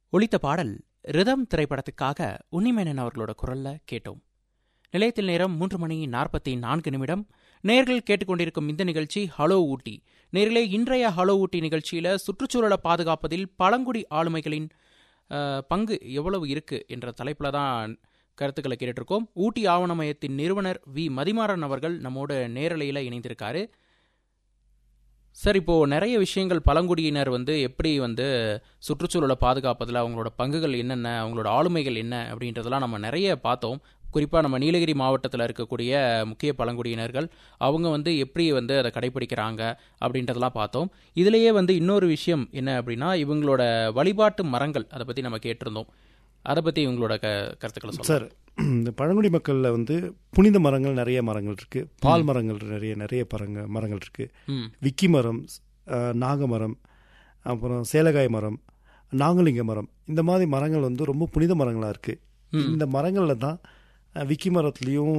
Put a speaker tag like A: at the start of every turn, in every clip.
A: ஒலித்த பாடல் ரிதம் திரைப்படத்துக்காக உன்னிமேனன் அவர்களோட குரல்ல கேட்டோம் நிலையத்தில் நேரம் மூன்று மணி நாற்பத்தி நான்கு நிமிடம் நேர்கள் கேட்டுக்கொண்டிருக்கும் இந்த நிகழ்ச்சி ஹலோ ஊட்டி நேர்களே இன்றைய ஹலோ ஊட்டி நிகழ்ச்சியில சுற்றுச்சூழலை பாதுகாப்பதில் பழங்குடி ஆளுமைகளின் அஹ், பங்கு எவ்வளவு இருக்கு என்ற தலைப்புல தான் கருத்துக்களை கேட்டுருக்கோம் ஊட்டி ஆவண மையத்தின் நிறுவனர் வி மதிமாறன் அவர்கள் நம்மோட நேரலையில இணைந்திருக்காரு சார் இப்போ நிறைய விஷயங்கள் பழங்குடியினர் வந்து எப்படி வந்து சுற்றுச்சூழலை பாதுகாப்பதில் அவங்களோட பங்குகள் என்னென்ன அவங்களோட ஆளுமைகள் என்ன அப்படின்றதெல்லாம் நம்ம நிறைய பார்த்தோம் குறிப்பாக நம்ம நீலகிரி மாவட்டத்தில் இருக்கக்கூடிய முக்கிய பழங்குடியினர்கள் அவங்க வந்து எப்படி வந்து அதை கடைபிடிக்கிறாங்க அப்படின்றதெல்லாம் பார்த்தோம் இதுலேயே வந்து இன்னொரு விஷயம் என்ன அப்படின்னா இவங்களோட வழிபாட்டு மரங்கள் அதை பற்றி நம்ம கேட்டிருந்தோம் அதை பற்றி இவங்களோட க கருத்துக்களை சொல்லுங்க
B: சார் இந்த பழங்குடி மக்களில் வந்து புனித மரங்கள் நிறைய மரங்கள் இருக்கு பால் மரங்கள் நிறைய நிறைய பரங்க மரங்கள் இருக்கு
A: ம்
B: விக்கி மரம் அஹ், நாக மரம் அப்புறம் சேலகாய் மரம் நாகலிங்க மரம் இந்த மாதிரி மரங்கள் வந்து ரொம்ப புனித மரங்களாக இருக்கு இந்த மரங்களில் தான் அஹ், விக்கி மரத்துலேயும்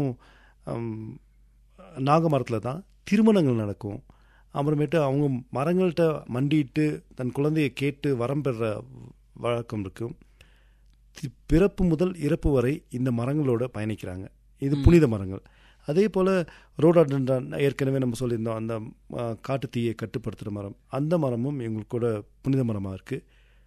B: நாக மரத்தில் தான் திருமணங்கள் நடக்கும் அப்புறமேட்டு அவங்க மரங்கள்கிட்ட மண்டிட்டு தன் குழந்தையை கேட்டு வரம் பெற வழக்கம் இருக்கும் தி- பிறப்பு முதல் இறப்பு வரை இந்த மரங்களோட பயணிக்கிறாங்க இது புனித மரங்கள் அதே போல் ரோடாடன்றான் ஏற்கனவே நம்ம சொல்லியிருந்தோம் அந்த ஆ, காட்டுத் தீயை கட்டுப்படுத்துகிற மரம் அந்த மரமும் எங்களுக்கு கூட புனித மரமாக இருக்குது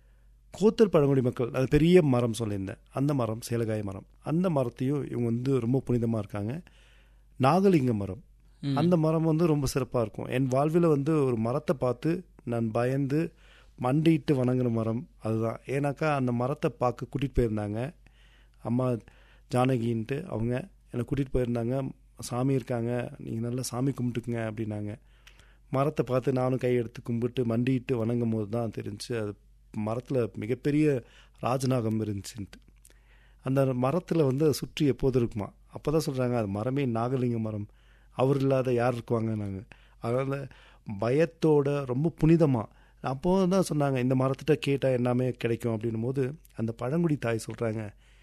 B: கோத்தர் பழங்குடி மக்கள் அது பெரிய மரம் சொல்லியிருந்தேன் அந்த மரம் சேலகாய மரம் அந்த மரத்தையும் இவங்க வந்து ரொம்ப புனிதமாக இருக்காங்க நாகலிங்க மரம் அந்த மரம் வந்து ரொம்ப சிறப்பாக இருக்கும் என் வாழ்வில் வந்து ஒரு மரத்தை பார்த்து நான் பயந்து மண்டிட்டு வணங்குற மரம் அதுதான் ஏன்னாக்கா அந்த மரத்தை பார்க்க கூட்டிகிட்டு போயிருந்தாங்க அம்மா ஜானகின்ட்டு அவங்க என்னை கூட்டிகிட்டு போயிருந்தாங்க சாமி இருக்காங்க நீங்கள் நல்லா சாமி கும்பிட்டுக்குங்க அப்படின்னாங்க மரத்தை பார்த்து நானும் கை எடுத்து கும்பிட்டு மண்டிட்டு வணங்கும் போது தான் தெரிஞ்சு அது மரத்தில் மிகப்பெரிய ராஜநாகம் இருந்துச்சுன்ட்டு அந்த மரத்தில் வந்து அது சுற்றி எப்போதும் இருக்குமா அப்போ தான் சொல்கிறாங்க அது மரமே நாகலிங்க மரம் அவர் இல்லாத யார் இருக்குவாங்க நாங்கள் அதனால் பயத்தோட ரொம்ப புனிதமாக அப்போ தான் சொன்னாங்க இந்த மரத்திட்ட கேட்டால் எல்லாமே கிடைக்கும் அப்படின்னும் போது அந்த பழங்குடி தாய் சொல்கிறாங்க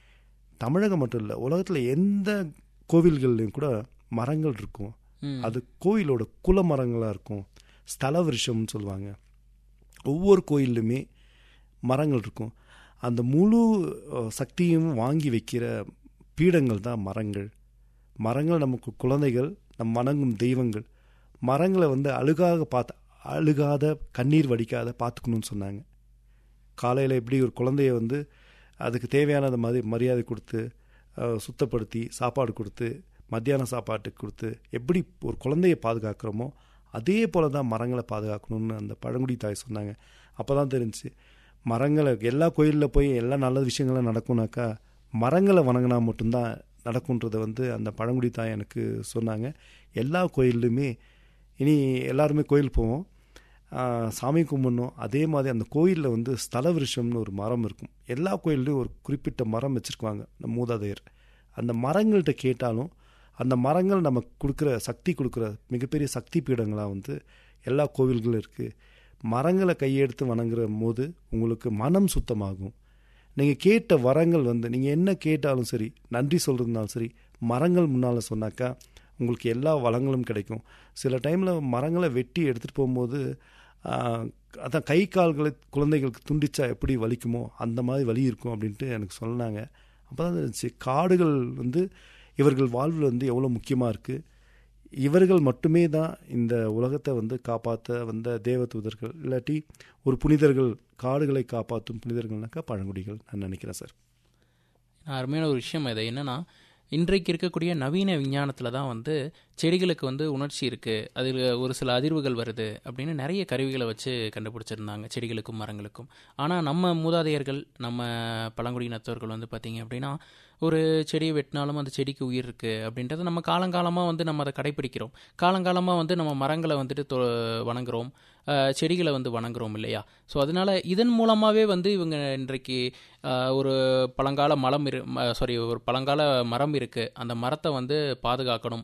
B: தமிழகம் மட்டும் இல்லை உலகத்தில் எந்த கோவில்கள்லையும் கூட மரங்கள் இருக்கும்
A: ம்.
B: அது கோயிலோட குல மரங்களாக இருக்கும் ஸ்தல விருஷம்னு சொல்லுவாங்க ஒவ்வொரு கோயில்லையுமே மரங்கள் இருக்கும் அந்த முழு அஹ், சக்தியும் வாங்கி வைக்கிற பீடங்கள் தான் மரங்கள் மரங்கள் நமக்கு குழந்தைகள் நம் வணங்கும் தெய்வங்கள் மரங்களை வந்து அழுகாக பார்த்து அழுகாத கண்ணீர் வடிக்காத பார்த்துக்கணும்னு சொன்னாங்க காலையில் எப்படி ஒரு குழந்தைய வந்து அதுக்கு தேவையானது மாதிரி மரியாதை கொடுத்து அஹ், சுத்தப்படுத்தி சாப்பாடு கொடுத்து மத்தியான சாப்பாட்டுக்கு கொடுத்து எப்படி ஒரு குழந்தைய பாதுகாக்கிறோமோ அதே போல தான் மரங்களை பாதுகாக்கணும்னு அந்த பழங்குடி தாய் சொன்னாங்க அப்போ தான் தெரிஞ்சுச்சு மரங்களை எல்லா கோயிலில் போய் எல்லா நல்ல விஷயங்களும் நடக்கும்னாக்கா மரங்களை வணங்கினா மட்டும்தான் நடக்குன்றதை வந்து அந்த பழங்குடி தாய் எனக்கு சொன்னாங்க எல்லா கோயில்லையுமே இனி எல்லாருமே கோயில் போவோம் ஆஹ், சாமி கும்பிடணும் அதே மாதிரி அந்த கோயிலில் வந்து ஸ்தல விருஷம்னு ஒரு மரம் இருக்கும் எல்லா கோயில்லையும் ஒரு குறிப்பிட்ட மரம் வச்சுருக்குவாங்க இந்த மூதாதையர் அந்த மரங்கள்கிட்ட கேட்டாலும் அந்த மரங்கள் நமக்கு கொடுக்குற சக்தி கொடுக்குற மிகப்பெரிய சக்தி பீடங்களாக வந்து எல்லா கோவில்களும் இருக்குது மரங்களை கையெடுத்து வணங்குற போது உங்களுக்கு மனம் சுத்தமாகும் நீங்கள் கேட்ட வரங்கள் வந்து நீங்கள் என்ன கேட்டாலும் சரி நன்றி சொல்கிறதுனாலும் சரி மரங்கள் முன்னால் சொன்னாக்கா உங்களுக்கு எல்லா வளங்களும் கிடைக்கும் சில டைமில் மரங்களை வெட்டி எடுத்துகிட்டு போகும்போது ஆஹ், அதான் கை கால்களை குழந்தைகளுக்கு துண்டிச்சா எப்படி வலிக்குமோ அந்த மாதிரி வலி இருக்கும் அப்படின்ட்டு எனக்கு சொன்னாங்க அப்போ தான் இருந்துச்சு காடுகள் வந்து இவர்கள் வாழ்வில் வந்து எவ்வளோ முக்கியமாக இருக்குது இவர்கள் மட்டுமே தான் இந்த உலகத்தை வந்து காப்பாற்ற வந்த தேவதூதர்கள் இல்லாட்டி ஒரு புனிதர்கள் காடுகளை காப்பாற்றும் புனிதர்கள்னாக்கா பழங்குடிகள் நான் நினைக்கிறேன் சார்
A: அருமையான ஒரு விஷயம் இது என்னன்னா இன்றைக்கு இருக்கக்கூடிய நவீன விஞ்ஞானத்தில் தான் வந்து செடிகளுக்கு வந்து உணர்ச்சி இருக்குது அதில் ஒரு சில அதிர்வுகள் வருது அப்படின்னு நிறைய கருவிகளை வச்சு கண்டுபிடிச்சிருந்தாங்க செடிகளுக்கும் மரங்களுக்கும் ஆனால் நம்ம மூதாதையர்கள் நம்ம பழங்குடியினத்தவர்கள் வந்து பார்த்தீங்க அப்படின்னா ஒரு செடியை வெட்டினாலும் அந்த செடிக்கு உயிர் இருக்குது அப்படின்றத நம்ம காலங்காலமாக வந்து நம்ம அதை கடைப்பிடிக்கிறோம் காலங்காலமாக வந்து நம்ம மரங்களை வந்துட்டு தொ வணங்குறோம் அஹ், செடிகளை வந்து வணங்குறோம் இல்லையா ஸோ அதனால இதன் மூலமாகவே வந்து இவங்க இன்றைக்கு அஹ், ஒரு பழங்கால மலம் இரு சாரி ஒரு பழங்கால மரம் இருக்குது அந்த மரத்தை வந்து பாதுகாக்கணும்